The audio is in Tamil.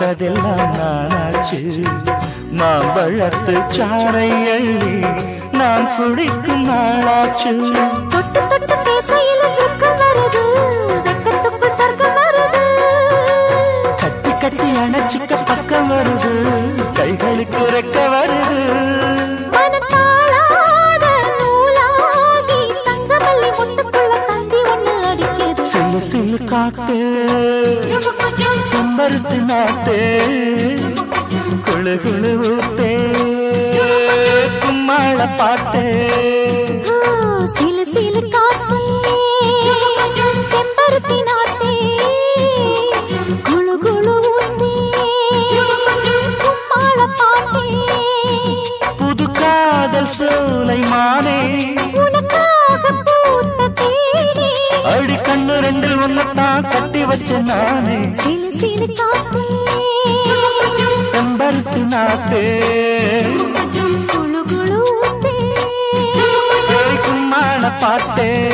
பார்த்ததெல்லாம் நானாச்சு மாம்பழத்து சாறை அள்ளி நான் குடிக்கும் நாளாச்சு தொட்டு தொட்டு பேசையில வெக்கம் வருது வெக்கத்துக்குள் சொர்க்கம் வருது கட்டி கட்டி அணைச்சிக்க பக்கம் வருது கைகளுக்கு ரெக்க வருது மனத்தாளாத நூலாகி தங்கமல்லி முட்டுக்குள்ள தந்தி ஒண்ணு அடிக்குது சில்லு சில்லு காத்து செம்பருத்து நாட்டு குழு குழு ஊத்தே கும்மாள பாட்டு ஆ, சிலு சிலு காத்தே செம்பருத்தி நாத்தே குழு குழு ஊத்தே கும்மாள பாட்டே புது காதல் சோலை மானே உனக்காக பூத்த தேனே அடி கண்ணு ரெண்டில் ஒன்னத்தான் கட்டி வச்ச நானே சிலு சிலு காத்தே செம்பருத்து நாட்டு குழு குழு ஊத்தே கும்மாள பாட்டே